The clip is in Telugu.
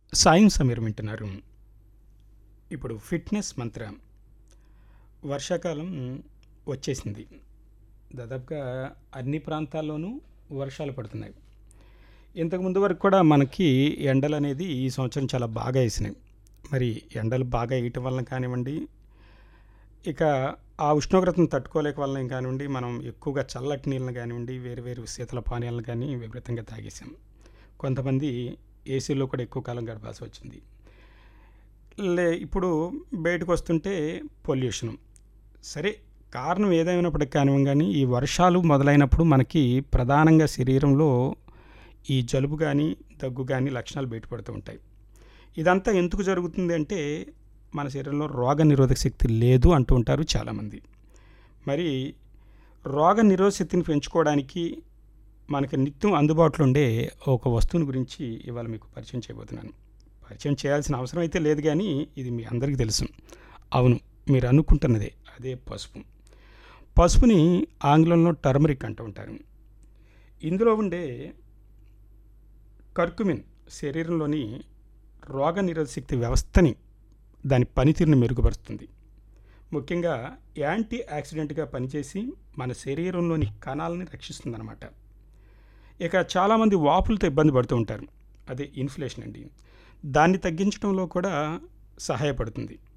సాయం సమీరం వింటున్నారు ఇప్పుడు ఫిట్నెస్ మంత్ర వర్షాకాలం వచ్చేసింది దాదాపుగా అన్ని ప్రాంతాల్లోనూ వర్షాలు పడుతున్నాయి ఇంతకు ముందు వరకు కూడా మనకి ఎండలు అనేది ఈ సంవత్సరం చాలా బాగా వేసినాయి మరి ఎండలు బాగా వేయటం వలన కానివ్వండి ఇక ఆ ఉష్ణోగ్రతను తట్టుకోలేక వలన కానివ్వండి మనం ఎక్కువగా చల్లటి నీళ్ళని కానివ్వండి వేరు వేరు శీతల పానీయాలను కానీ విపరీతంగా తాగేసాం కొంతమంది ఏసీలో కూడా ఎక్కువ కాలం గడపాల్సి వచ్చింది లే ఇప్పుడు బయటకు వస్తుంటే పొల్యూషన్ సరే కారణం ఏదైనప్పటికీ కానివ్వం కానీ ఈ వర్షాలు మొదలైనప్పుడు మనకి ప్రధానంగా శరీరంలో ఈ జలుబు కానీ దగ్గు కానీ లక్షణాలు బయటపడుతూ ఉంటాయి ఇదంతా ఎందుకు జరుగుతుంది అంటే మన శరీరంలో రోగ నిరోధక శక్తి లేదు అంటూ ఉంటారు చాలామంది మరి రోగ నిరోధక శక్తిని పెంచుకోవడానికి మనకి నిత్యం అందుబాటులో ఉండే ఒక వస్తువుని గురించి ఇవాళ మీకు పరిచయం చేయబోతున్నాను పరిచయం చేయాల్సిన అవసరం అయితే లేదు కానీ ఇది మీ అందరికీ తెలుసు అవును మీరు అనుకుంటున్నదే అదే పసుపు పసుపుని ఆంగ్లంలో టర్మరిక్ అంటూ ఉంటారు ఇందులో ఉండే కర్కుమిన్ శరీరంలోని రోగ నిరోధక శక్తి వ్యవస్థని దాని పనితీరుని మెరుగుపరుస్తుంది ముఖ్యంగా యాంటీ యాక్సిడెంట్గా పనిచేసి మన శరీరంలోని కణాలని రక్షిస్తుందన్నమాట ఇక చాలామంది వాపులతో ఇబ్బంది పడుతూ ఉంటారు అదే ఇన్ఫ్లేషన్ అండి దాన్ని తగ్గించడంలో కూడా సహాయపడుతుంది